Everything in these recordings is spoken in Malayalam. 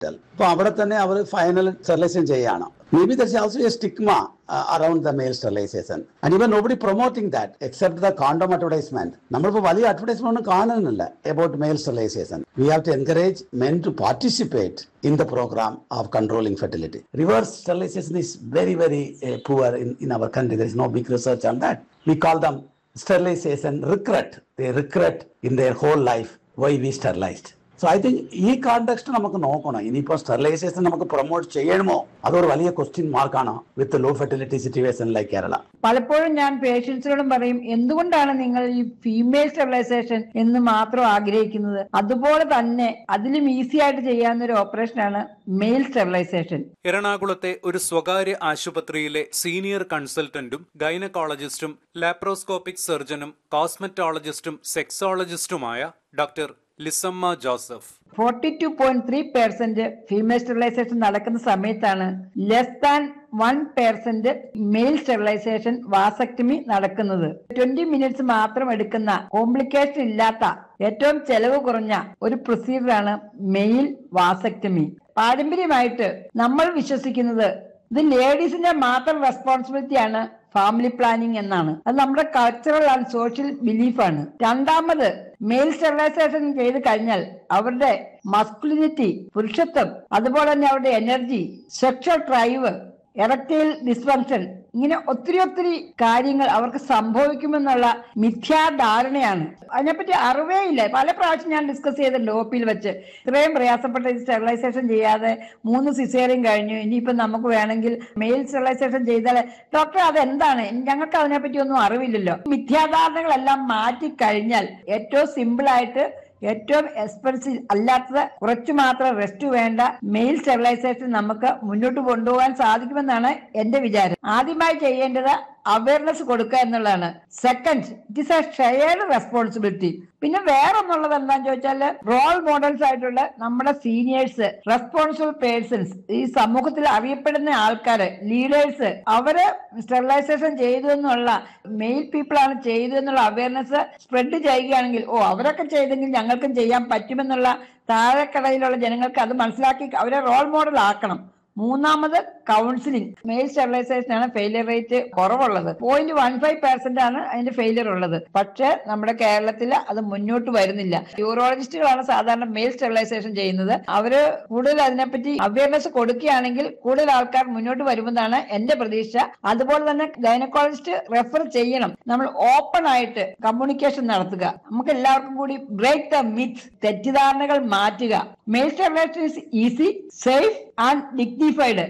ഹോസ്പിറ്റൽ അപ്പൊ അവിടെ തന്നെ അവർ ഫൈനൽ സ്റ്റെറിലൈസേഷൻ ചെയ്യാണ് may be there's also a stigma around the male sterilisation and even nobody promoting that except the condom advertisement നമ്മളിപ്പോൾ വലിയ അഡ്വർടൈസ്മെന്റ് ഒന്നും കാണുന്നില്ല about male sterilisation we have to encourage men to participate in the program of controlling fertility. Reverse sterilization is very, very uh, poor in, in our country. There is no big research on that. We call them sterilization regret. They regret in their whole life why we sterilized. So I think ഈ കോണ്ടെക്സ്റ്റ് നമുക്ക് നോക്കണം ഇനിയിപ്പോൾ സ്റ്റെറിലൈസേഷൻ നമുക്ക് പ്രൊമോട്ട് ചെയ്യണമോ അതൊരു വലിയ ക്വസ്റ്റ്യൻ മാർക്കാണ് with low fertility situation like Kerala പലപ്പോഴും ഞാൻ പേഷ്യൻസിനോടും പറയും എന്തുകൊണ്ടാണ് നിങ്ങൾ ഈ ഫീമെയിൽ സ്റ്റെറിലൈസേഷൻ എന്ന് മാത്രം ആഗ്രഹിക്കുന്നത് അതുപോലെ തന്നെ അതിലും ഈസി ആയിട്ട് ചെയ്യാവുന്ന ഒരു ഓപ്പറേഷനാണ് മെയിൽ സ്റ്റെറിലൈസേഷൻ എറണാകുളത്തെ ഒരു സ്വകാര്യ ആശുപത്രിയിലെ സീനിയർ കൺസൾട്ടന്റും ഗൈനക്കോളജിസ്റ്റും ലാപ്രോസ്കോപ്പിക് സർജനും കോസ്മെറ്റോളജിസ്റ്റും സെക്സോളജിസ്റ്റുമായ doctor Lissamma Joseph forty two point three percent female sterilisation നടക്കുന്ന സമയത്താണ് less than one percent male sterilisation vasectomy നടക്കുന്നത് ട്വന്റി മിനിറ്റ്സ് മാത്രം എടുക്കുന്ന കോംപ്ലിക്കേഷൻ ഇല്ലാത്ത ഏറ്റവും ചെലവ് കുറഞ്ഞ ഒരു പ്രൊസീജിയറാണ് മെയിൽ വാസക്ടമി പാരമ്പര്യമായിട്ട് നമ്മൾ വിശ്വസിക്കുന്നത് ഇത് ലേഡീസിന്റെ മാത്രം റെസ്പോൺസിബിലിറ്റിയാണ് ഫാമിലി പ്ലാനിങ് എന്നാണ് അത് നമ്മുടെ കൾച്ചറൽ ആൻഡ് സോഷ്യൽ ബിലീഫാണ് രണ്ടാമത് മെയിൽ സ്റ്റെറിലൈസേഷൻ ചെയ്ത് കഴിഞ്ഞാൽ അവരുടെ മസ്കുലിനിറ്റി പുരുഷത്വം അതുപോലെ തന്നെ അവരുടെ energy sexual drive erectile dysfunction ഇങ്ങനെ ഒത്തിരി ഒത്തിരി കാര്യങ്ങൾ അവർക്ക് സംഭവിക്കുമെന്നുള്ള മിഥ്യാധാരണയാണ് അതിനെപ്പറ്റി അറിവേ ഇല്ല പല പ്രാവശ്യം ഞാൻ ഡിസ്കസ് ചെയ്തിട്ടുണ്ട് ഒ പിയിൽ വെച്ച് ഇത്രയും പ്രയാസപ്പെട്ട ഈ സ്റ്റെറിലൈസേഷൻ ചെയ്യാതെ മൂന്ന് സിസേറിയും കഴിഞ്ഞു ഇനിയിപ്പോ നമുക്ക് വേണമെങ്കിൽ മെയിൽ സ്റ്റെറിലൈസേഷൻ ചെയ്താൽ ഡോക്ടർ അതെന്താണ് ഞങ്ങൾക്ക് അതിനെപ്പറ്റി ഒന്നും അറിവില്ലല്ലോ മിഥ്യാധാരണകളെല്ലാം മാറ്റി കഴിഞ്ഞാൽ ഏറ്റവും സിമ്പിൾ ആയിട്ട് ഏറ്റവും എക്സ്പെൻസീവ് അല്ലാത്തത് കുറച്ചു മാത്രം റെസ്റ്റ് വേണ്ട മെയിൽ സ്റ്റെറിലൈസേഷൻ നമുക്ക് മുന്നോട്ട് കൊണ്ടുപോകാൻ സാധിക്കുമെന്നാണ് എന്റെ വിചാരം ആദ്യമായി ചെയ്യേണ്ടത് അവയർനെസ് കൊടുക്കുക എന്നുള്ളതാണ് second it is a shared responsibility പിന്നെ വേറെ ഒന്നുള്ളത് എന്താന്ന് ചോദിച്ചാൽ റോൾ മോഡൽസ് ആയിട്ടുള്ള നമ്മുടെ സീനിയേഴ്സ് റെസ്പോൺസിബിൾ പേഴ്സൺസ് ഈ സമൂഹത്തിൽ അറിയപ്പെടുന്ന ആൾക്കാര് ലീഡേഴ്സ് അവര് സ്റ്റെറിലൈസേഷൻ ചെയ്തു എന്നുള്ള മെയിൽ പീപ്പിൾ ആണ് ചെയ്തു എന്നുള്ള അവയർനെസ് സ്പ്രെഡ് ചെയ്യുകയാണെങ്കിൽ ഓ അവരൊക്കെ ചെയ്തെങ്കിൽ ഞങ്ങൾക്കും ചെയ്യാൻ പറ്റുമെന്നുള്ള താഴെക്കടയിലുള്ള ജനങ്ങൾക്ക് അത് മനസ്സിലാക്കി അവരെ റോൾ മോഡൽ ആക്കണം മൂന്നാമത് കൗൺസിലിംഗ് മെയിൽ സ്റ്റെറിലൈസേഷൻ ആണ് ഫെയിലിയർ റേറ്റ് കുറവുള്ളത് പോയിന്റ് വൺ ഫൈവ് പെർസെന്റ് ആണ് അതിന്റെ ഫെയിലിയർ ഉള്ളത് പക്ഷേ നമ്മുടെ കേരളത്തിൽ അത് മുന്നോട്ട് വരുന്നില്ല യൂറോളജിസ്റ്റുകളാണ് സാധാരണ മെയിൽ സ്റ്റെറിലൈസേഷൻ ചെയ്യുന്നത് അവര് കൂടുതൽ അതിനെപ്പറ്റി അവയർനെസ് കൊടുക്കുകയാണെങ്കിൽ കൂടുതൽ ആൾക്കാർ മുന്നോട്ട് വരുമെന്നാണ് എന്റെ പ്രതീക്ഷ അതുപോലെ തന്നെ ഗൈനക്കോളജിസ്റ്റ് റെഫർ ചെയ്യണം നമ്മൾ ഓപ്പൺ ആയിട്ട് കമ്മ്യൂണിക്കേഷൻ നടത്തുക നമുക്ക് എല്ലാവർക്കും കൂടി ബ്രേക്ക് ദ മിത്ത് തെറ്റിദ്ധാരണകൾ മാറ്റുക male sterilisation is easy safe and dignified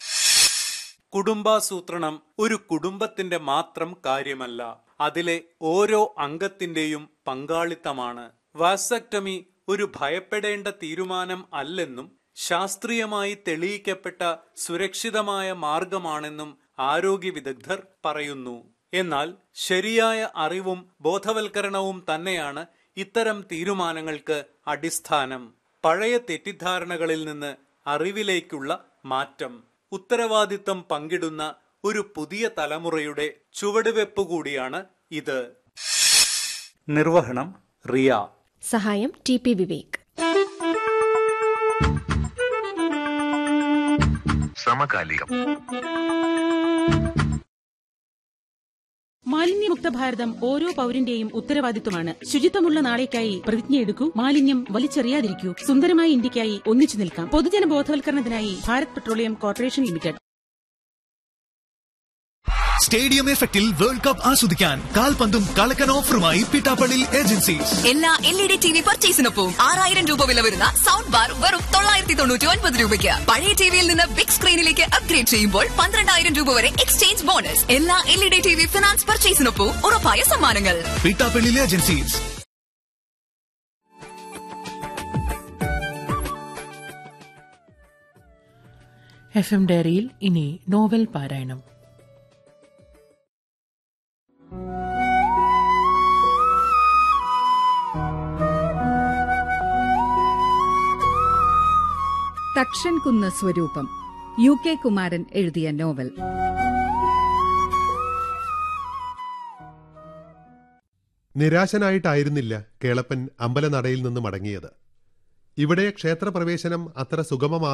കുടുംബാസൂത്രണം ഒരു കുടുംബത്തിന്റെ മാത്രം കാര്യമല്ല അതിലെ ഓരോ അംഗത്തിന്റെയും പങ്കാളിത്തമാണ് വാസക്ടമി ഒരു ഭയപ്പെടേണ്ട തീരുമാനം അല്ലെന്നും ശാസ്ത്രീയമായി തെളിയിക്കപ്പെട്ട സുരക്ഷിതമായ മാർഗമാണെന്നും ആരോഗ്യ വിദഗ്ധർ പറയുന്നു എന്നാൽ ശരിയായ അറിവും ബോധവൽക്കരണവും തന്നെയാണ് ഇത്തരം തീരുമാനങ്ങൾക്ക് അടിസ്ഥാനം പഴയ തെറ്റിദ്ധാരണകളിൽ നിന്ന് അറിവിലേക്കുള്ള മാറ്റം ഉത്തരവാദിത്തം പങ്കിടുന്ന ഒരു പുതിയ തലമുറയുടെ ചുവടുവെപ്പ് കൂടിയാണ് ഇത് നിർവഹണം റിയ സഹായം ടി പി വിവേക് സമകാലികം മാലിന്യമുക്ത ഭാരതം ഓരോ പൗരന്റെയും ഉത്തരവാദിത്വമാണ് ശുചിത്വമുള്ള നാളേക്കായി പ്രതിജ്ഞയെടുക്കൂ മാലിന്യം വലിച്ചെറിയാതിരിക്കൂ സുന്ദരമായ ഇന്ത്യക്കായി ഒന്നിച്ചു നിൽക്കാം പൊതുജന ബോധവൽക്കരണത്തിനായി Bharat petroleum corporation limited stadium എഫക്റ്റിൽ വേൾഡ് കപ്പ് ആസ്വദിക്കാൻ കാൽപന്തും കളക്കൻ ഓഫറുമായി പിട്ടാപ്പള്ളി ഏജൻസീസ് എല്ലാ L E D T V പർച്ചേസിനൊപ്പം ആറായിരം രൂപ വില വരുന്ന സൗണ്ട് ബാർ വെറും തൊള്ളായിരത്തി തൊണ്ണൂറ്റി ഒൻപത് രൂപയ്ക്ക് പഴയ ടിവിയിൽ നിന്ന് ബിഗ് സ്ക്രീനിലേക്ക് അപ്ഗ്രേഡ് ചെയ്യുമ്പോൾ പന്ത്രണ്ടായിരം രൂപ വരെ എക്സ്ചേഞ്ച് ബോണസ് എല്ലാ L E D T V finance പർച്ചേസിനൊപ്പം ഉറപ്പായ സമ്മാനങ്ങൾ പിട്ടാപ്പള്ളി ഏജൻസീസ് എഫ് എം ഡയറിയിൽ ഇനി നോവൽ പാരായണം തക്ഷൻകുന്ന് സ്വരൂപം യു കെ കുമാരൻ എഴുതിയ നോവൽ നിരാശനായിട്ടായിരുന്നില്ല കേളപ്പൻ അമ്പലനടയിൽ നിന്ന് മടങ്ങിയത് ഇവിടെ ക്ഷേത്രപ്രവേശനം അത്ര സുഗമമാ